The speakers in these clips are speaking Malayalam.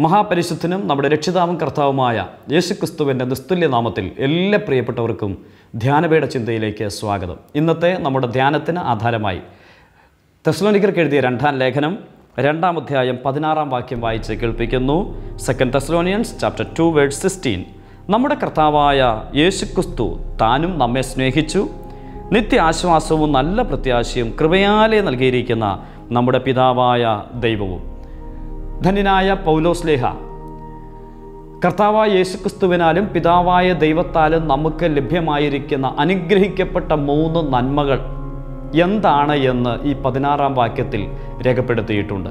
മഹാപരിശുദ്ധനും നമ്മുടെ രക്ഷിതാവും കർത്താവുമായ യേശുക്രിസ്തുവിൻ്റെ നിസ്തുല്യ നാമത്തിൽ എല്ലാ പ്രിയപ്പെട്ടവർക്കും ധ്യാനപീഠ ചിന്തയിലേക്ക് സ്വാഗതം ഇന്നത്തെ നമ്മുടെ ധ്യാനത്തിന് ആധാരമായി തെസ്ലോനിക്കർക്ക് എഴുതിയ രണ്ടാം ലേഖനം രണ്ടാം അധ്യായം പതിനാറാം വാക്യം വായിച്ച് കേൾപ്പിക്കുന്നു second Thessalonians chapter two word sixteen നമ്മുടെ കർത്താവായ യേശുക്രിസ്തു താനും നമ്മെ സ്നേഹിച്ചു നിത്യ ആശ്വാസവും നല്ല പ്രത്യാശയും കൃപയാലെ നൽകിയിരിക്കുന്ന നമ്മുടെ പിതാവായ ദൈവവും ധന്യനായ പൗലോസ്ലേഹ കർത്താവായ യേശുക്രിസ്തുവിനാലും പിതാവായ ദൈവത്താലും നമുക്ക് ലഭ്യമായിരിക്കുന്ന അനുഗ്രഹിക്കപ്പെട്ട മൂന്ന് നന്മകൾ എന്താണ് എന്ന് ഈ പതിനാറാം വാക്യത്തിൽ രേഖപ്പെടുത്തിയിട്ടുണ്ട്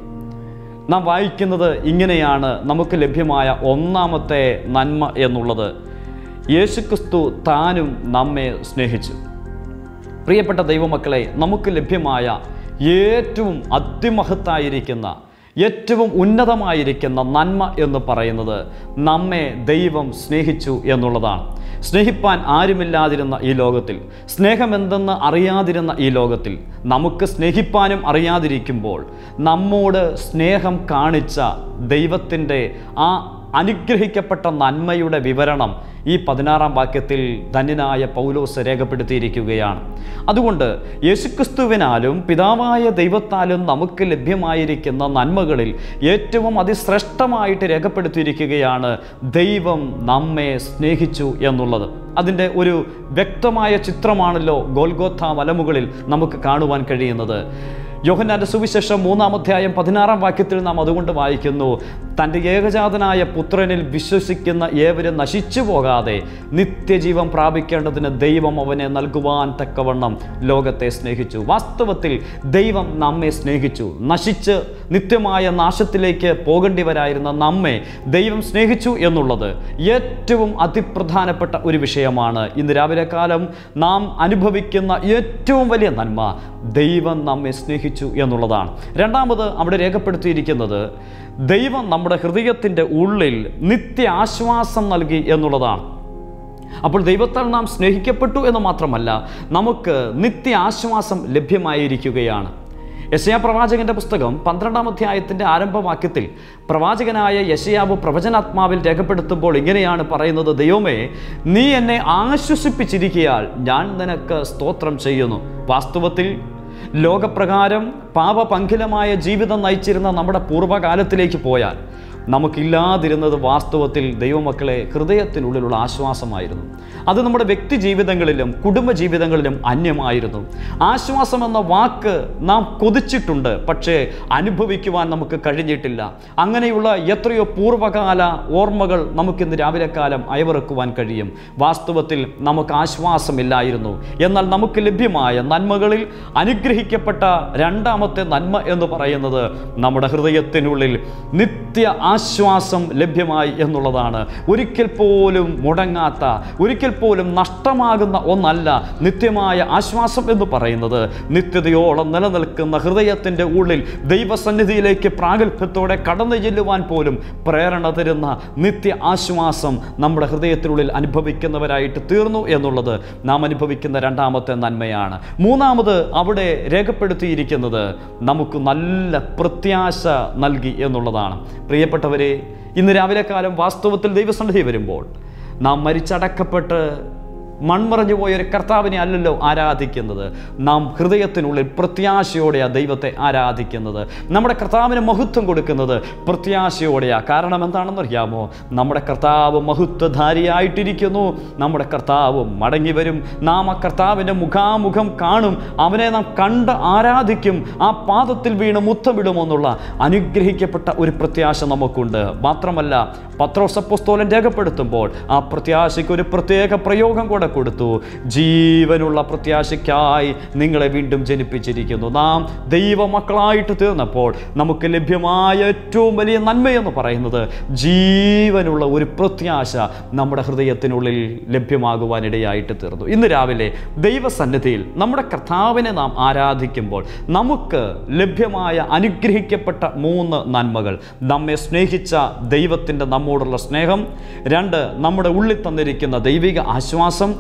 നാം വായിക്കുന്നത് ഇങ്ങനെയാണ് നമുക്ക് ലഭ്യമായ ഒന്നാമത്തെ നന്മ എന്നുള്ളത് യേശുക്രിസ്തു താനും നമ്മെ സ്നേഹിച്ചു പ്രിയപ്പെട്ട ദൈവമക്കളെ നമുക്ക് ലഭ്യമായ ഏറ്റവും അതിമഹത്തായിരിക്കുന്ന ഏറ്റവും ഉന്നതമായിരിക്കുന്ന നന്മ എന്ന് പറയുന്നത് നമ്മെ ദൈവം സ്നേഹിച്ചു എന്നുള്ളതാണ് സ്നേഹിപ്പാൻ ആരുമില്ലാതിരുന്ന ഈ ലോകത്തിൽ സ്നേഹമെന്തെന്ന് അറിയാതിരുന്ന ഈ ലോകത്തിൽ നമുക്ക് സ്നേഹിപ്പാനും അറിയാതിരിക്കുമ്പോൾ നമ്മോട് സ്നേഹം കാണിച്ച ദൈവത്തിൻ്റെ ആ അനുഗ്രഹിക്കപ്പെട്ട നന്മയുടെ വിവരണം ഈ പതിനാറാം വാക്യത്തിൽ ധന്യനായ പൗലോസ് രേഖപ്പെടുത്തിയിരിക്കുകയാണ് അതുകൊണ്ട് യേശുക്രിസ്തുവിനാലും പിതാവായ ദൈവത്താലും നമുക്ക് ലഭ്യമായിരിക്കുന്ന നന്മകളിൽ ഏറ്റവും അതിശ്രേഷ്ഠമായിട്ട് രേഖപ്പെടുത്തിയിരിക്കുകയാണ് ദൈവം നമ്മെ സ്നേഹിച്ചു എന്നുള്ളത് അതിൻ്റെ ഒരു വ്യക്തമായ ചിത്രമാണല്ലോ ഗോൽഗോത്ത മലമുകളിൽ നമുക്ക് കാണുവാൻ കഴിയുന്നത് യോഹന്നാന്റെ സുവിശേഷം മൂന്നാം അധ്യായം പതിനാറാം വാക്യത്തിൽ നാം അതുകൊണ്ട് വായിക്കുന്നു തൻ്റെ ഏകജാതനായ പുത്രനിൽ വിശ്വസിക്കുന്ന ഏവരും നശിച്ചു പോകാതെ നിത്യജീവൻ പ്രാപിക്കേണ്ടതിന് ദൈവം അവനെ നൽകുവാൻ തക്കവണ്ണം ലോകത്തെ സ്നേഹിച്ചു വാസ്തവത്തിൽ ദൈവം നമ്മെ സ്നേഹിച്ചു നശിച്ച് നിത്യമായ നാശത്തിലേക്ക് പോകേണ്ടി വരായിരുന്ന നമ്മെ ദൈവം സ്നേഹിച്ചു എന്നുള്ളത് ഏറ്റവും അതിപ്രധാനപ്പെട്ട ഒരു വിഷയമാണ് ഇന്ന് രാവിലെ കാലം നാം അനുഭവിക്കുന്ന ഏറ്റവും വലിയ നന്മ ദൈവം നമ്മെ സ്നേഹിച്ചു എന്നുള്ളതാണ് രണ്ടാമത് അവിടെ രേഖപ്പെടുത്തിയിരിക്കുന്നത് ദൈവം നമ്മുടെ ഹൃദയത്തിൻ്റെ ഉള്ളിൽ നിത്യ ആശ്വാസം നൽകി എന്നുള്ളതാണ് അപ്പോൾ ദൈവത്താൽ നാം സ്നേഹിക്കപ്പെട്ടു എന്ന് മാത്രമല്ല നമുക്ക് നിത്യ ആശ്വാസം ലഭ്യമായിരിക്കുകയാണ് യശയാ പ്രവാചകന്റെ പുസ്തകം പന്ത്രണ്ടാം അധ്യായത്തിൻ്റെ ആരംഭവാക്യത്തിൽ പ്രവാചകനായ യശയാവ് പ്രവചനാത്മാവിൽ രേഖപ്പെടുത്തുമ്പോൾ ഇങ്ങനെയാണ് പറയുന്നത് ദൈവമേ നീ എന്നെ ആശ്വസിപ്പിച്ചിരിക്കയാൽ ഞാൻ നിനക്ക് സ്തോത്രം ചെയ്യുന്നു വാസ്തവത്തിൽ ലോകപ്രകാരം പാപപങ്കിലമായ ജീവിതം നയിച്ചിരുന്ന നമ്മുടെ പൂർവ്വകാലത്തിലേക്ക് പോയാൽ നമുക്കില്ലാതിരുന്നത് വാസ്തവത്തിൽ ദൈവമക്കളെ ഹൃദയത്തിനുള്ളിലുള്ള ആശ്വാസമായിരുന്നു അത് നമ്മുടെ വ്യക്തി ജീവിതങ്ങളിലും കുടുംബ ജീവിതങ്ങളിലും അന്യമായിരുന്നു ആശ്വാസം എന്ന വാക്ക് നാം കൊതിച്ചിട്ടുണ്ട് പക്ഷേ അനുഭവിക്കുവാൻ നമുക്ക് കഴിഞ്ഞിട്ടില്ല അങ്ങനെയുള്ള എത്രയോ പൂർവ്വകാല ഓർമ്മകൾ നമുക്കിന്ന് രാവിലെ കാലം അയവിറക്കുവാൻ കഴിയും വാസ്തവത്തിൽ നമുക്ക് ആശ്വാസമില്ലായിരുന്നു എന്നാൽ നമുക്ക് ലഭ്യമായ നന്മകളിൽ അനുഗ്രഹിക്കപ്പെട്ട രണ്ടാമത്തെ നന്മ എന്ന് പറയുന്നത് നമ്മുടെ ഹൃദയത്തിനുള്ളിൽ നിത്യ ആശ്വാസം ലഭ്യമായി എന്നുള്ളതാണ് ഒരിക്കൽ പോലും മുടങ്ങാത്ത ഒരിക്കൽ പോലും നഷ്ടമാകുന്ന ഒന്നല്ല നിത്യമായ ആശ്വാസം എന്ന് പറയുന്നത് നിത്യതയോളം നിലനിൽക്കുന്ന ഹൃദയത്തിൻ്റെ ഉള്ളിൽ ദൈവസന്നിധിയിലേക്ക് പ്രാഗൽഭ്യത്തോടെ കടന്നു ചെല്ലുവാൻ പോലും പ്രേരണ തരുന്ന നിത്യ ആശ്വാസം നമ്മുടെ ഹൃദയത്തിനുള്ളിൽ അനുഭവിക്കുന്നവരായിട്ട് തീർന്നു എന്നുള്ളത് നാം അനുഭവിക്കുന്ന രണ്ടാമത്തെ നന്മയാണ് മൂന്നാമത് അവിടെ രേഖപ്പെടുത്തിയിരിക്കുന്നത് നമുക്ക് നല്ല പ്രത്യാശ നൽകി എന്നുള്ളതാണ് പ്രിയപ്പെട്ടവരെ ഇന്ന് രാവിലെ കാലം വാസ്തവത്തിൽ ദൈവസന്നിധി വരുമ്പോൾ നാം മരിച്ചടക്കപ്പെട്ട് മൺമറഞ്ഞു പോയ ഒരു കർത്താവിനെ അല്ലല്ലോ ആരാധിക്കുന്നത് നാം ഹൃദയത്തിനുള്ളിൽ പ്രത്യാശയോടെയാണ് ദൈവത്തെ ആരാധിക്കുന്നത് നമ്മുടെ കർത്താവിന് മഹത്വം കൊടുക്കുന്നത് പ്രത്യാശയോടെയാണ് കാരണം എന്താണെന്നറിയാമോ നമ്മുടെ കർത്താവ് മഹത്വധാരിയായിട്ടിരിക്കുന്നു നമ്മുടെ കർത്താവ് മടങ്ങി വരും നാം ആ കർത്താവിൻ്റെ മുഖാമുഖം കാണും അവനെ നാം കണ്ട് ആരാധിക്കും ആ പാദത്തിൽ വീണ് മുത്തമിടുമെന്നുള്ള അനുഗ്രഹിക്കപ്പെട്ട ഒരു പ്രത്യാശ നമുക്കുണ്ട് മാത്രമല്ല പത്രോസപ്പോസ്തോലൻ രേഖപ്പെടുത്തുമ്പോൾ ആ പ്രത്യാശയ്ക്ക് ഒരു പ്രത്യേക പ്രയോഗം കൂടെ കൊടുത്തു ജീവനുള്ള പ്രത്യാശയ്ക്കായി നിങ്ങളെ വീണ്ടും ജനിപ്പിച്ചിരിക്കുന്നു നാം ദൈവമക്കളായിട്ട് തീർന്നപ്പോൾ നമുക്ക് ലഭ്യമായ ഏറ്റവും വലിയ നന്മയെന്ന് പറയുന്നത് ജീവനുള്ള ഒരു പ്രത്യാശ നമ്മുടെ ഹൃദയത്തിനുള്ളിൽ ലഭ്യമാകുവാനിടയായിട്ട് തീർന്നു ഇന്ന് രാവിലെ ദൈവസന്നിധിയിൽ നമ്മുടെ കർത്താവിനെ നാം ആരാധിക്കുമ്പോൾ നമുക്ക് ലഭ്യമായ അനുഗ്രഹിക്കപ്പെട്ട മൂന്ന് നന്മകൾ നമ്മെ സ്നേഹിച്ച ദൈവത്തിൻ്റെ നമ്മോടുള്ള സ്നേഹം രണ്ട് നമ്മുടെ ഉള്ളിൽ തന്നിരിക്കുന്ന ദൈവിക ആശ്വാസം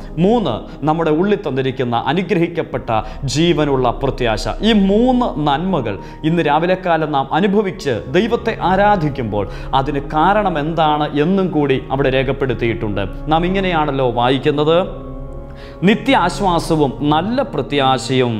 മൂന്ന് നമ്മുടെ ഉള്ളിൽ തന്നിരിക്കുന്ന അനുഗ്രഹിക്കപ്പെട്ട ജീവനുള്ള പ്രത്യാശ ഈ മൂന്ന് നന്മകൾ ഇന്ന് രാവിലെ കാലം നാം അനുഭവിച്ച് ദൈവത്തെ ആരാധിക്കുമ്പോൾ അതിന് കാരണം എന്താണ് എന്നും കൂടി അവിടെ രേഖപ്പെടുത്തിയിട്ടുണ്ട് നാം ഇങ്ങനെയാണല്ലോ വായിക്കുന്നത് നിത്യ ആശ്വാസവും നല്ല പ്രത്യാശയും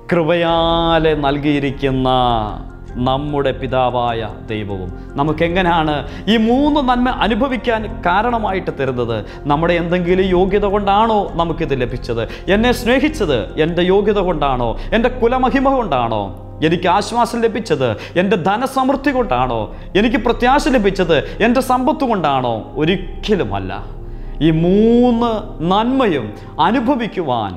കൃപയാലെ നൽകിയിരിക്കുന്ന നമ്മുടെ പിതാവായ ദൈവവും നമുക്കെങ്ങനെയാണ് ഈ മൂന്ന് നന്മ അനുഭവിക്കാൻ കാരണമായിട്ട് തരുന്നത് നമ്മുടെ എന്തെങ്കിലും യോഗ്യത കൊണ്ടാണോ നമുക്കിത് ലഭിച്ചത് എന്നെ സ്നേഹിച്ചത് എൻ്റെ യോഗ്യത കൊണ്ടാണോ എൻ്റെ കുലമഹിമ കൊണ്ടാണോ എനിക്ക് ആശ്വാസം ലഭിച്ചത് എൻ്റെ ധനസമൃദ്ധി കൊണ്ടാണോ എനിക്ക് പ്രത്യാശ ലഭിച്ചത് എൻ്റെ സമ്പത്ത് കൊണ്ടാണോ ഒരിക്കലുമല്ല ഈ മൂന്ന് നന്മയും അനുഭവിക്കുവാൻ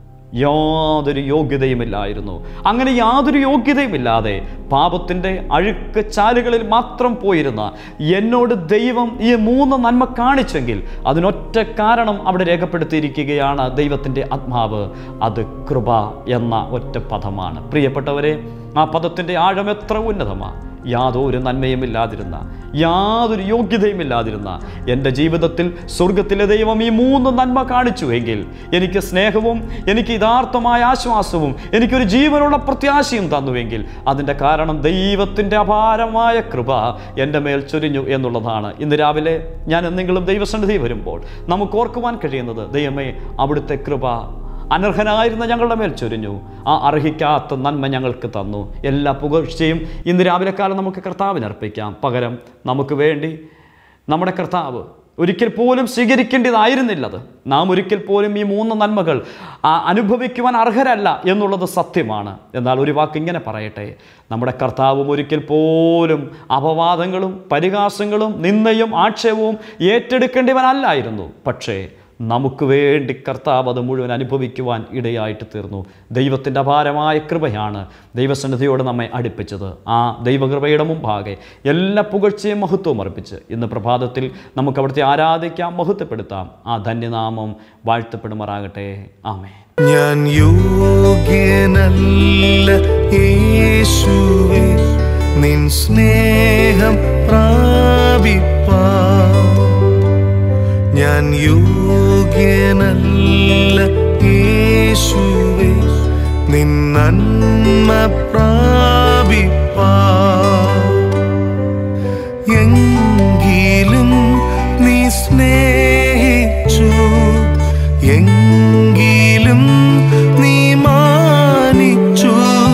യാതൊരു യോഗ്യതയുമില്ലായിരുന്നു അങ്ങനെ യാതൊരു യോഗ്യതയുമില്ലാതെ പാപത്തിൻ്റെ അഴുക്ക് ചാലുകളിൽ മാത്രം പോയിരുന്ന എന്നോട് ദൈവം ഈ മൂന്ന് നന്മ കാണിച്ചെങ്കിൽ അതിനൊറ്റ കാരണം അവിടെ രേഖപ്പെടുത്തിയിരിക്കുകയാണ് ദൈവത്തിൻ്റെ ആത്മാവ് അത് കൃപ എന്ന ഒറ്റ പദമാണ് പ്രിയപ്പെട്ടവരെ ആ പദത്തിൻ്റെ ആഴം എത്ര ഉന്നതമാണ് യാതൊരു നന്മയുമില്ലാതിരുന്ന യാതൊരു യോഗ്യതയുമില്ലാതിരുന്ന എൻ്റെ ജീവിതത്തിൽ സ്വർഗത്തിലെ ദൈവം ഈ മൂന്ന് നന്മ കാണിച്ചു എങ്കിൽ എനിക്ക് സ്നേഹവും എനിക്ക് യഥാർത്ഥമായ ആശ്വാസവും എനിക്കൊരു ജീവനുള്ള പ്രത്യാശയും തന്നുവെങ്കിൽ അതിൻ്റെ കാരണം ദൈവത്തിൻ്റെ അപാരമായ കൃപ എൻ്റെ മേൽ ചൊരിഞ്ഞു എന്നുള്ളതാണ് ഇന്ന് രാവിലെ ഞാൻ എന്തെങ്കിലും ദൈവസന്നിധി വരുമ്പോൾ നമുക്ക് ഓർക്കുവാൻ കഴിയുന്നത് ദൈവമേ അവിടുത്തെ കൃപ അനർഹനായിരുന്ന ഞങ്ങളുടെ മേൽ ചൊരിഞ്ഞു ആ അർഹിക്കാത്ത നന്മ ഞങ്ങൾക്ക് തന്നു എല്ലാ പുകഴ്ചയും ഇന്ന് രാവിലെ കാലം നമുക്ക് കർത്താവിന് അർപ്പിക്കാം പകരം നമുക്ക് വേണ്ടി നമ്മുടെ കർത്താവ് ഒരിക്കൽ പോലും സ്വീകരിക്കേണ്ടതായിരുന്നില്ലത് നാം ഒരിക്കൽ പോലും ഈ മൂന്ന് നന്മകൾ ആ, അനുഭവിക്കുവാൻ അർഹരല്ല എന്നുള്ളത് സത്യമാണ് എന്നാൽ ഒരു വാക്ക് ഇങ്ങനെ പറയട്ടെ നമ്മുടെ കർത്താവും ഒരിക്കൽ പോലും അപവാദങ്ങളും പരിഹാസങ്ങളും നിന്ദയും ആക്ഷേപവും ഏറ്റെടുക്കേണ്ടവനല്ലായിരുന്നു പക്ഷേ നമുക്ക് വേണ്ടി കർത്താവ് അത് മുഴുവൻ അനുഭവിക്കുവാൻ ഇടയായിട്ട് തീർന്നു ദൈവത്തിൻ്റെ അപാരമായ കൃപയാണ് ദൈവസന്നിധിയോട് നമ്മെ അടുപ്പിച്ചത് ആ ദൈവകൃപയുടെ മുമ്പാകെ എല്ലാ പുകഴ്ചയും മഹത്വവും അർപ്പിച്ച് ഇന്ന് പ്രഭാതത്തിൽ നമുക്ക് അവിടുത്തെ ആരാധിക്കാം മഹത്വപ്പെടുത്താം ആ ധന്യനാമം വാഴ്ത്തപ്പെടുമാറാകട്ടെ ആമേ ഞാൻ യോഗ്യനല്ല യേശുവേ നിൻ സ്നേഹം പ്രാപിപ്പാ ഞാൻ യോഗ്യനല്ല യേശുവേ നിൻ നന്മ പ്രാപിപ്പാ എങ്കിലും നീ സ്നേഹിച്ചു എങ്കിലും നീ മാനിച്ചു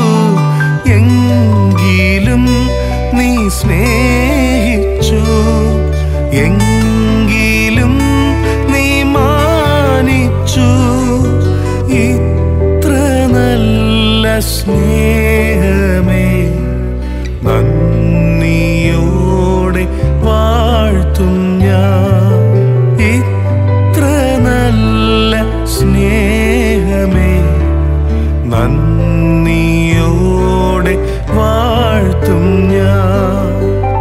എങ്കിലും നീ സ്നേഹിച്ചു എങ്കിലും നീ മാനിച്ചു ഇത്ര നല്ല സ്നേഹമേ നന്ദി